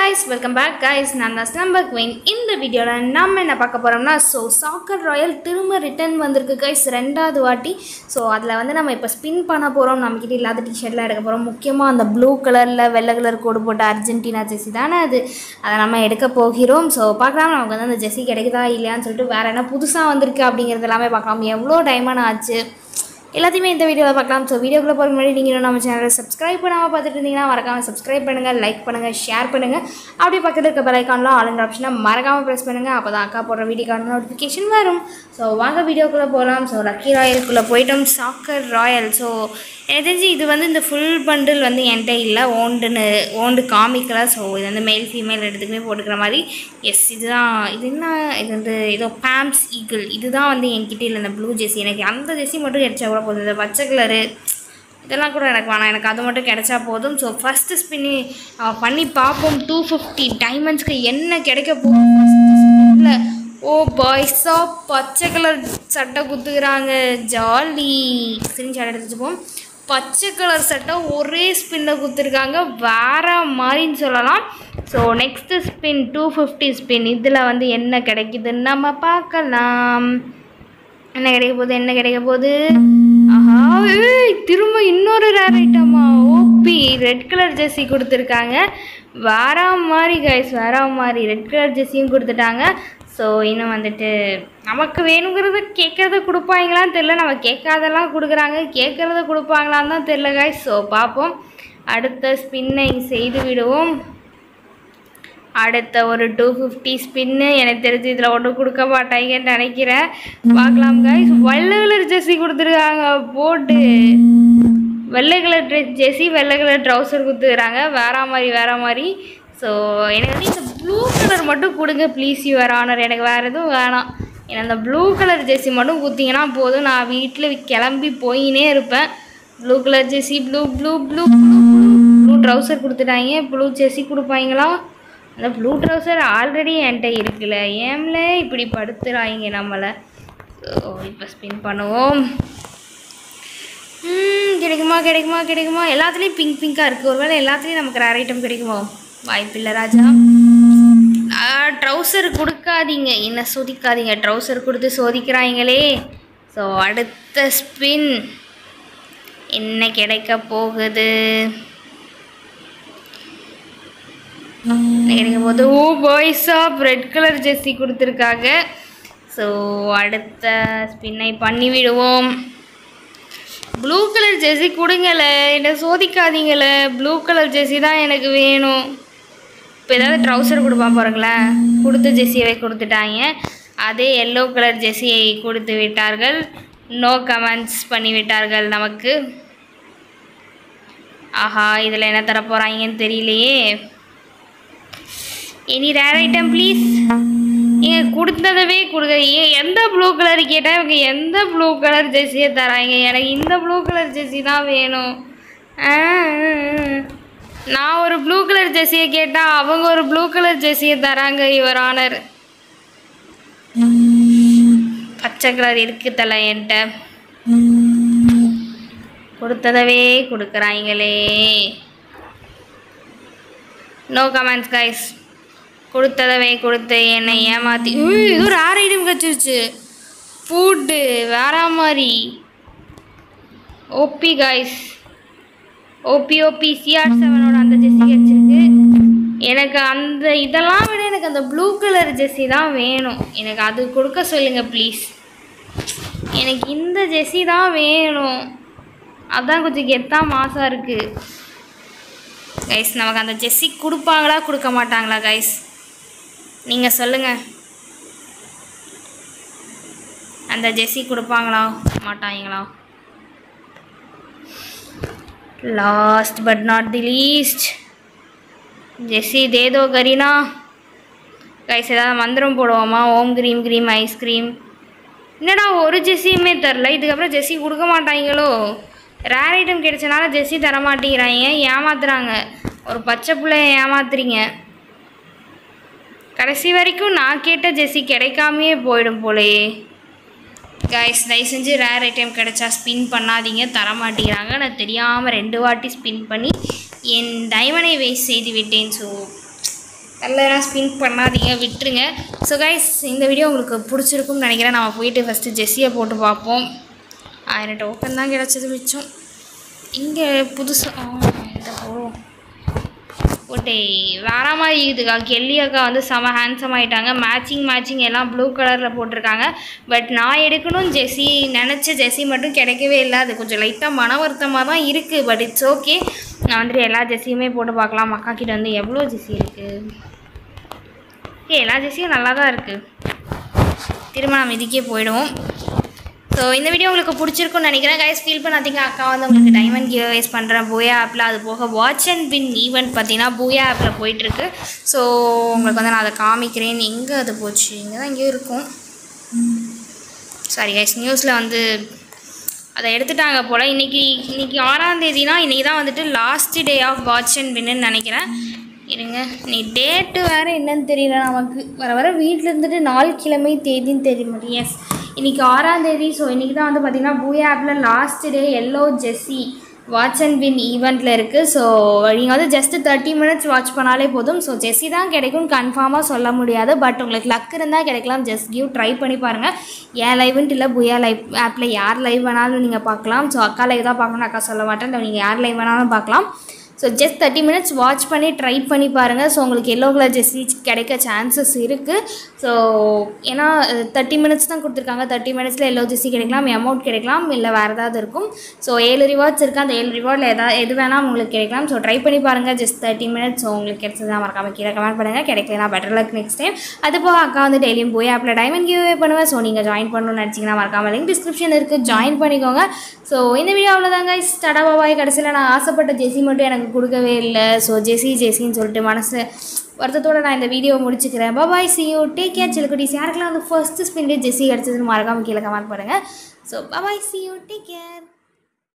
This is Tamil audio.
guys வெல்கம் பேக் guys நான் தான் ஸ்லம்பர் குயின் இந்த வீடியோவில் நம்ம என்ன பார்க்க போகிறோம்னா ஸோ சாக்கர் ராயல் திரும்ப ரிட்டர்ன் வந்திருக்கு guys ரெண்டாவது வாட்டி ஸோ அதில் வந்து நம்ம இப்போ ஸ்பின் பண்ண போகிறோம் நம்மக்கிட்ட இல்லாத டிஷர்ட்லாம் எடுக்க போகிறோம் முக்கியமாக அந்த ப்ளூ கலரில் வெள்ளை கலர் கோடு போட்ட அர்ஜென்டினா ஜெர்சி தானே அது அதை நம்ம எடுக்க போகிறோம் ஸோ பார்க்கலாம் நமக்கு வந்து அந்த ஜெர்சி கிடைக்குதா இல்லையான்னு சொல்லிட்டு வேறு என்ன புதுசாக வந்திருக்கு அப்படிங்கிறது எல்லாமே பார்க்கலாம் எவ்வளோ டைமண்ட் ஆச்சு எல்லாத்தையுமே இந்த வீடியோவில் பார்க்கலாம் ஸோ வீடியோக்குள்ளே போகிற முன்னாடி நீங்கள் இன்னும் நம்ம சேனலை சப்ஸ்கிரைப் பண்ணாமல் பார்த்துட்டு இருந்தீங்கன்னா மறக்காமல் சப்ஸ்கிரைப் பண்ணுங்கள் லைக் பண்ணுங்கள் ஷேர் பண்ணுங்கள் அப்படியே பக்கத்தில் இருக்க பெல் ஐக்கானில் ஆளுங்கிற ஆப்ஷனை மறக்காமல் ப்ரெஸ் பண்ணுங்கள் அப்போ தான் அக்கா போடுற வீடியோக்கான நோட்டிஃபிகேஷன் வரும் ஸோ வாங்க வீடியோக்குள்ளே போகலாம் ஸோ லக்கி ராயலுக்குள்ளே போயிட்டோம் சாக்கர் ராயல் ஸோ எனக்கு தெரிஞ்சு இது வந்து இந்த ஃபுல் பண்டில் வந்து என்கிட்ட இல்லை ஓண்டுன்னு ஓண்டு காமிக்கல ஸோ இது வந்து மேல் ஃபீமேல் ரெண்டுத்துக்குமே போட்டுக்கிற மாதிரி எஸ் இதுதான் இது என்ன இது வந்து ஏதோ பேம்ஸ் ஈகிள் இதுதான் வந்து என்கிட்ட இல்லை இந்த ப்ளூ ஜெர்சி எனக்கு அந்த ஜெர்சி மட்டும் கிடைச்சா கூட போதும் இந்த பச்சை கலரு இதெல்லாம் கூட எனக்கு வேணாம் எனக்கு அது மட்டும் கிடைச்சா போதும் ஸோ ஃபஸ்ட்டு ஸ்பின்னி பண்ணி பார்ப்போம் டூ ஃபிஃப்டி டைமண்ட்ஸ்க்கு என்ன கிடைக்க போகும் ஃபஸ்ட்டு ஸ்பின்னில் ஓ பாய்ஸா பச்சை கலர் சட்டை குத்துக்கிறாங்க ஜாலி ஸ்க்ரீன்ஷாட் எடுத்து வச்சுப்போம் பச்சை கலர் சட்டை ஒரே ஸ்பின்னில் குத்துருக்காங்க வேற மாதிரின்னு சொல்லலாம் so next spin two fifty spin இதில் வந்து என்ன கிடைக்குதுன்னு நம்ம பார்க்கலாம் என்ன கிடைக்க போகுது என்ன கிடைக்க போகுது ஆஹா ஏய் திரும்ப இன்னொரு ரேர் ஐட்டமா ஓபி ரெட் கலர் ஜெர்சி கொடுத்துருக்காங்க வேற மாதிரி கைஸ் வேற மாதிரி ரெட் கலர் ஜெர்சியும் கொடுத்துட்டாங்க ஸோ இன்னும் வந்துட்டு நமக்கு வேணுங்கிறத கேட்குறத கொடுப்பாங்களான்னு தெரில நம்ம கேட்காதெல்லாம் கொடுக்குறாங்க கேட்குறத கொடுப்பாங்களான்னு தான் தெரில கைஸ் ஸோ பார்ப்போம் அடுத்த ஸ்பின்னை செய்து விடுவோம் அடுத்த ஒரு டூ ஃபிஃப்டி ஸ்பின்னு எனக்கு தெரிஞ்சு இதில் ஒன்றும் கொடுக்க மாட்டாங்கன்னு நினைக்கிறேன் பார்க்கலாம் கைஸ் வெள்ளை கலர் ஜெர்சி கொடுத்துருக்காங்க போட்டு வெள்ளை கலர் ட்ரெஸ் ஜெர்சி வெள்ளை கலர் ட்ரௌசர் கொடுத்துக்கிறாங்க வேற மாதிரி வேற மாதிரி ஸோ எனக்கு வந்து இந்த ப்ளூ கலர் மட்டும் கொடுங்க ப்ளீஸ் யுவர் ஆனர் எனக்கு வேறு எதுவும் வேணாம் எனக்கு அந்த ப்ளூ கலர் ஜெர்சி மட்டும் கொடுத்தீங்கன்னா போதும் நான் வீட்டில் கிளம்பி போயினே இருப்பேன் blue colour jersey blue blue blue blue blue trouser கொடுத்துட்டாங்க ப்ளூ ஜெர்சி கொடுப்பாங்களா அந்த ப்ளூ ட்ரௌசர் ஆல்ரெடி என்கிட்ட இருக்குல்ல ஏம்ல இப்படி படுத்துறாங்க நம்மளை ஸோ இப்போ ஸ்பின் பண்ணுவோம் ம், கிடைக்குமா கிடைக்குமா கிடைக்குமா எல்லாத்துலேயும் பிங்க் பிங்காக இருக்குது ஒருவேளை எல்லாத்துலேயும் நமக்கு ரேர் ஐட்டம் கிடைக்குமோ வாய்ப்பில்லை ராஜா ட்ரௌசர் கொடுக்காதீங்க என்ன சோதிக்காதீங்க ட்ரௌசர் கொடுத்து சோதிக்கிறாங்களே ஸோ அடுத்த ஸ்பின் என்ன கிடைக்க போகுது என்ன கிடைக்க போகுது oh boys of red colour jersey கொடுத்துருக்காங்க ஸோ அடுத்த ஸ்பின்னை பண்ணி விடுவோம் ப்ளூ கலர் ஜெர்சி கொடுங்கல என்னை சோதிக்காதீங்கள ப்ளூ கலர் ஜெர்சி தான் எனக்கு வேணும் இப்போ ஏதாவது ட்ரௌசர் கொடுப்பான் பாருங்களேன் கொடுத்த ஜெர்சியவே கொடுத்துட்டாங்க அதே எல்லோ கலர் ஜெர்சியை கொடுத்து விட்டார்கள் நோ கமெண்ட்ஸ் பண்ணி விட்டார்கள் நமக்கு ஆஹா இதில் என்ன தர போகிறாங்கன்னு தெரியலையே எனி ரேர் ஐட்டம் ப்ளீஸ் ஏங்க கொடுத்ததவே கொடுங்க ஏன் எந்த ப்ளூ கலர் கேட்டால் இவங்க எந்த ப்ளூ கலர் ஜெர்சியை தராங்க எனக்கு இந்த ப்ளூ கலர் ஜெர்சி தான் வேணும் ஆ, நான் ஒரு ப்ளூ கலர் ஜெர்சியை கேட்டால் அவங்க ஒரு ப்ளூ கலர் ஜெர்சியை தராங்க யுவர் ஆனர் பச்சை கலர் இருக்கு தலை என்கிட்ட கொடுத்ததவே கொடுக்குறாங்களே நோ கமெண்ட்ஸ் கைஸ் கொடுத்ததவே கொடுத்து என்னை ஏமாற்றி இது ஒரு ஆறு ஐட்டம் கிடச்சிருச்சு ஃபுட்டு வேற மாதிரி OP guys OP OP CR செவனோட அந்த ஜெஸ்ஸி கிடச்சிருக்கு எனக்கு அந்த இதெல்லாம் விட எனக்கு அந்த ப்ளூ கலர் ஜெஸ்ஸி தான் வேணும் எனக்கு அது கொடுக்க சொல்லுங்கள் ப்ளீஸ் எனக்கு இந்த ஜெஸ்ஸி தான் வேணும் அதான் கொஞ்சம் கெத்தா மாசாக இருக்குது கைஸ் நமக்கு அந்த ஜெஸ்ஸி கொடுப்பாங்களா கொடுக்க மாட்டாங்களா கைஸ் நீங்கள் சொல்லுங்கள் அந்த ஜெஸ்ஸி கொடுப்பாங்களா மாட்டாங்களா last but not the least ஜெஸ்ஸி தேதோ கரீனா கைஸ் ஏதாவது மந்திரம் போடுவோமா ஓம் க்ரீம் க்ரீம் ஐஸ்கிரீம் என்னடா ஒரு ஜெஸ்ஸியுமே தரல இதுக்கப்புறம் ஜெஸ்ஸி கொடுக்க மாட்டாங்களோ ரேர் ஐட்டம் கிடைச்சனால ஜெஸ்ஸி தர மாட்டேங்கிறாங்க ஏமாத்துறாங்க ஒரு பச்சை பிள்ளைய ஏமாத்துறீங்க கடைசி வரைக்கும் நான் கேட்ட ஜெஸ்ஸி கிடைக்காமையே போயிடும் போலயே கைஸ் தயவு செஞ்சு ரேர் ஐட்டம் கிடைச்சா ஸ்பின் பண்ணாதீங்க தர மாட்டேங்கிறாங்க நான் தெரியாமல் ரெண்டு வாட்டி ஸ்பின் பண்ணி என் டைமனை வேஸ்ட் செய்து விட்டேன் ஸோ நல்லா ஸ்பின் பண்ணாதீங்க விட்டுருங்க ஸோ கைஸ் இந்த வீடியோ உங்களுக்கு பிடிச்சிருக்கும்னு நினைக்கிறேன் நம்ம போயிட்டு ஃபஸ்ட்டு ஜெஸ்ஸியை போட்டு பார்ப்போம் ஆயிரம் டோக்கன் தான் கிடச்சது மிச்சம் இங்கே புதுசாக இதை போடுவோம் ஓட்டே வேற மாதிரி இருக்குதுக்கா கெல்லி அக்கா வந்து செம ஹேண்ட்ஸம் ஆகிட்டாங்க மேட்சிங் மேட்சிங் எல்லாம் ப்ளூ கலரில் போட்டிருக்காங்க பட் நான் எடுக்கணும் ஜெஸ்ஸி நினச்ச ஜெஸ்ஸி மட்டும் கிடைக்கவே இல்லை அது கொஞ்சம் லைட்டாக மன வருத்தமாக தான் இருக்குது பட் இட்ஸ் ஓகே நான் வந்துட்டு எல்லா ஜெஸ்ஸியுமே போட்டு பார்க்கலாம் அக்கா கிட்ட வந்து எவ்வளோ ஜெஸ்ஸி இருக்குது ஏ எல்லா ஜெஸ்ஸியும் நல்லா தான் இருக்குது திரும்ப நம்ம இதுக்கே போயிடுவோம் ஸோ இந்த வீடியோ உங்களுக்கு பிடிச்சிருக்கும்னு நினைக்கிறேன் கைஸ் ஃபீல் பண்ணாதீங்க அக்கா வந்து உங்களுக்கு டைமண்ட் கிவ் வேஸ் பண்ணுறேன் பூயா ஆப்பில் அது போக வாட்ச் அண்ட் வின் ஈவெண்ட் பார்த்தீங்கன்னா பூயா ஆப்பில் போயிட்டுருக்கு ஸோ உங்களுக்கு வந்து நான் அதை காமிக்கிறேன் எங்கே அது போச்சு இங்கே தான் எங்கேயோ இருக்கும் சாரி கைஸ் நியூஸில் வந்து அதை எடுத்துட்டாங்க போல் இன்றைக்கி இன்றைக்கி ஆறாம் தேதினா இன்றைக்கி தான் வந்துட்டு last day of watch and வின்னு நினைக்கிறேன் இருங்க நீ டேட்டு வேறு என்னன்னு தெரியல நமக்கு வர வர வீட்டில் இருந்துட்டு நாள் கிழமை தேதின்னு தெரிய மாட்டேன் எஸ் இன்றைக்கி ஆறாம் தேதி ஸோ இன்றைக்கி தான் வந்து பார்த்திங்கன்னா பூயா ஆப்பில் லாஸ்ட் டே எல்லோ ஜெஸ்ஸி வாட்ச் அண்ட் வின் ஈவெண்ட்டில் இருக்குது ஸோ நீங்கள் வந்து ஜஸ்ட்டு தேர்ட்டி மினிட்ஸ் வாட்ச் பண்ணாலே போதும் ஸோ ஜெஸ்ஸி தான் கிடைக்கும் கன்ஃபார்மாக சொல்ல முடியாது பட் உங்களுக்கு லக் இருந்தால் கிடைக்கலாம் ஜஸ்ட் கிவ் ட்ரை பண்ணி பாருங்கள் ஏன் லைவ்ன்ட்டு இல்லை புயா லைவ் ஆப்பில் யார் லைவ் வேணாலும் நீங்கள் பார்க்கலாம் ஸோ அக்கா லைவ் தான் பார்க்கணும் அக்கா சொல்ல மாட்டேன் நீங்கள் யார் லைவ் வேணாலும் பார்க்கலாம் so just thirty minutes watch பண்ணி ட்ரை பண்ணி பாருங்கள் ஸோ உங்களுக்கு எல்லோ கலர் ஜெஸ்ஸி கிடைக்க சான்சஸ் இருக்குது ஸோ ஏன்னா தேர்ட்டி மினிட்ஸ் தான் கொடுத்துருக்காங்க தேர்ட்டி மினிட்ஸில் எல்லோ ஜெஸ்ஸி கிடைக்கலாம் அமௌண்ட் கிடைக்கலாம் இல்லை வேறு ஏதாவது இருக்கும் ஸோ ஏழு ரிவார்ட்ஸ் இருக்குது அந்த ஏழு ரிவார்டில் எதாவது எது வேணால் உங்களுக்கு கிடைக்கலாம் ஸோ ட்ரை பண்ணி பாருங்கள் ஜஸ்ட் தேர்ட்டி மினிட்ஸ் ஸோ உங்களுக்கு கிடைச்சதா மறக்காம கீழே கமெண்ட் பண்ணுங்கள் கிடைக்கலனா பெட்டர் லக் நெக்ஸ்ட் டைம் அது போக அக்கா வந்து டெய்லியும் போய் ஆப்பில் டைமண்ட் கிவ்வே பண்ணுவேன் ஸோ நீங்கள் ஜாயின் பண்ணணும்னு நினச்சிங்கன்னா மறக்காம லிங்க் டிஸ்கிரிப்ஷன் இருக்குது ஜாயின் பண்ணிக்கோங்க ஸோ இந்த வீடியோ அவ்வளோதாங்க ஸ்டடா பாபாய் கடைசியில் நான் ஆசைப்பட்ட ஜெஸி மட்டும் எனக்கு கொடுக்கவே இல்லை ஸோ ஜெஸி ஜெஸின்னு சொல்லிட்டு மனசு வருத்தத்தோடு நான் இந்த வீடியோ முடிச்சுக்கிறேன் bye bye see you take care சிலக்குட்டிஸ் யாருக்கெல்லாம் வந்து ஃபர்ஸ்ட் ஸ்பின்லேயே ஜெஸி கிடச்சதுன்னு மறக்காம கீழே கமெண்ட் பண்ணுங்கள் so bye bye see you take care